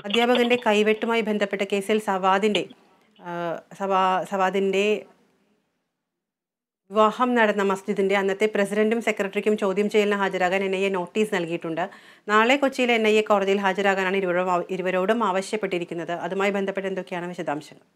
അധ്യാപകന്റെ കൈവെട്ടുമായി ബന്ധപ്പെട്ട കേസിൽ സവാദിന്റെ ആ, സവാ സവാദിന്റെ വിവാഹം നടന്ന മസ്ജിദിന്റെ അന്നത്തെ പ്രസിഡന്റും സെക്രട്ടറിക്കും ചോദ്യം ചെയ്യലിന് ഹാജരാകാൻ എൻ ഐ എ നോട്ടീസ് നൽകിയിട്ടുണ്ട് നാളെ കൊച്ചിയിലെ എൻ ഐ എ കോടതിയിൽ ഹാജരാകാനാണ് ഇരുവരും ആവ- ഇരുവരോടും ആവശ്യപ്പെട്ടിരിക്കുന്നത് അതുമായി ബന്ധപ്പെട്ട് എന്തൊക്കെയാണ് വിശദാംശങ്ങൾ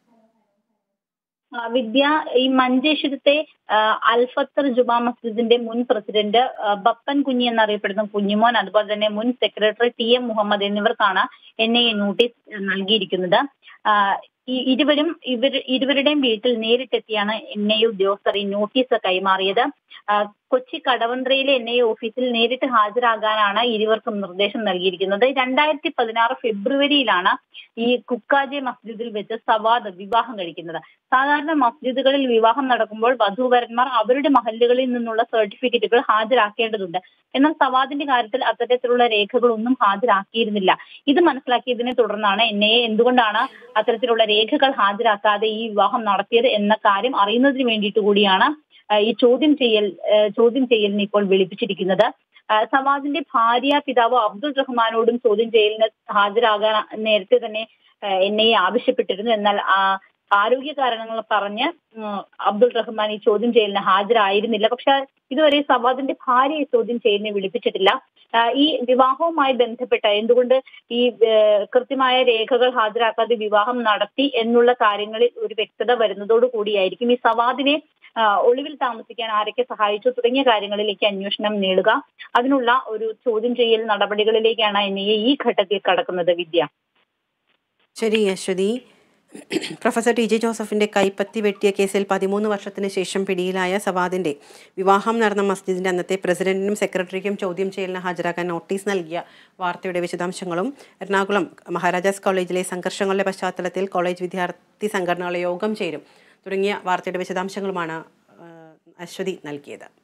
ആ, വിദ്യ ഈ മഞ്ചേശ്വരത്തെ ആ, അൽഫത്തർ ജുമാ മസ്ജിദിന്റെ മുൻ പ്രസിഡന്റ് ആ, ബപ്പൻ കുഞ്ഞി എന്നറിയപ്പെടുന്ന കുഞ്ഞിമോൻ അതുപോലെ തന്നെ മുൻ സെക്രട്ടറി ടി എം മുഹമ്മദ് എന്നിവർക്കാണ് എൻ ഐ എ നോട്ടീസ് നൽകിയിരിക്കുന്നത് ആ, ഈ ഇരുവരും ഇവർ ഇരുവരുടെയും വീട്ടിൽ നേരിട്ടെത്തിയാണ് എൻ ഐ എ ഉദ്യോഗസ്ഥർ ഈ നോട്ടീസ് കൈമാറിയത് ആ, കൊച്ചി കടവന്ത്രയിലെ എൻ ഐ എ ഓഫീസിൽ നേരിട്ട് ഹാജരാകാനാണ് ഇരുവർക്കും നിർദ്ദേശം നൽകിയിരിക്കുന്നത് രണ്ടായിരത്തി പതിനാറ് ഫെബ്രുവരിയിലാണ് ഈ കുക്കാജെ മസ്ജിദിൽ വെച്ച് സവാദ് വിവാഹം കഴിക്കുന്നത് സാധാരണ മസ്ജിദുകളിൽ വിവാഹം നടക്കുമ്പോൾ വധൂവരന്മാർ അവരുടെ മഹല്ലുകളിൽ നിന്നുള്ള സർട്ടിഫിക്കറ്റുകൾ ഹാജരാക്കേണ്ടതുണ്ട് എന്നാൽ സവാദിന്റെ കാര്യത്തിൽ അത്തരത്തിലുള്ള രേഖകളൊന്നും ഹാജരാക്കിയിരുന്നില്ല ഇത് മനസ്സിലാക്കിയതിനെ തുടർന്നാണ് എൻ ഐ എ എന്തുകൊണ്ടാണ് അത്തരത്തിലുള്ള രേഖകൾ ഹാജരാക്കാതെ ഈ വിവാഹം നടത്തിയത് എന്ന കാര്യം അറിയുന്നതിന് വേണ്ടിയിട്ട് കൂടിയാണ് ആ, ഈ ചോദ്യം ചെയ്യൽ ആ, ചോദ്യം ചെയ്യലിന് ഇപ്പോൾ വിളിപ്പിച്ചിരിക്കുന്നത് ആ, സവാദിന്റെ ഭാര്യ പിതാവ് അബ്ദുൾ റഹ്മാനോടും ചോദ്യം ചെയ്യലിന് ഹാജരാകാൻ നേരത്തെ തന്നെ എൻ ഐ എ ആവശ്യപ്പെട്ടിരുന്നു എന്നാൽ ആ, ആരോഗ്യ കാരണങ്ങൾ പറഞ്ഞ് ഉം, അബ്ദുൾ റഹ്മാൻ ഈ ചോദ്യം ചെയ്യലിന് ഹാജരായിരുന്നില്ല പക്ഷെ ഇതുവരെ സവാദിന്റെ ഭാര്യയെ ചോദ്യം ചെയ്യലിന് വിളിപ്പിച്ചിട്ടില്ല ആ, ഈ വിവാഹവുമായി ബന്ധപ്പെട്ട എന്തുകൊണ്ട് ഈ ഏഹ്, കൃത്യമായ രേഖകൾ ഹാജരാക്കാതെ വിവാഹം നടത്തി എന്നുള്ള കാര്യങ്ങളിൽ ഒരു വ്യക്തത വരുന്നതോടു കൂടിയായിരിക്കും ഈ സവാദിനെ ആ, ഒളിവിൽ താമസിക്കാൻ ആരൊക്കെ സഹായിച്ചു തുടങ്ങിയ കാര്യങ്ങളിലേക്ക് അന്വേഷണം നേടുക അതിനുള്ള ഒരു ചോദ്യം ചെയ്യൽ നടപടികളിലേക്കാണ് എൻ ഐ എ ഈ ഘട്ടത്തിൽ കടക്കുന്നത് വിദ്യ ശരി അശ്വതി പ്രൊഫസർ ടി ജെ ജോസഫിന്റെ കൈപ്പത്തി വെട്ടിയ കേസിൽ പതിമൂന്ന് വർഷത്തിന് ശേഷം പിടിയിലായ സവാദിന്റെ വിവാഹം നടന്ന മസ്ജിദിന്റെ അന്നത്തെ പ്രസിഡന്റിനും സെക്രട്ടറിക്കും ചോദ്യം ചെയ്യലിന് ഹാജരാക്കാൻ നോട്ടീസ് നൽകിയ വാർത്തയുടെ വിശദാംശങ്ങളും എറണാകുളം മഹാരാജാസ് കോളേജിലെ സംഘർഷങ്ങളുടെ പശ്ചാത്തലത്തിൽ കോളേജ് വിദ്യാർത്ഥി സംഘടനകളുടെ യോഗം ചേരും തുടങ്ങിയ വാർത്തയുടെ വിശദാംശങ്ങളുമാണ് ആ, അശ്വതി നൽകിയത്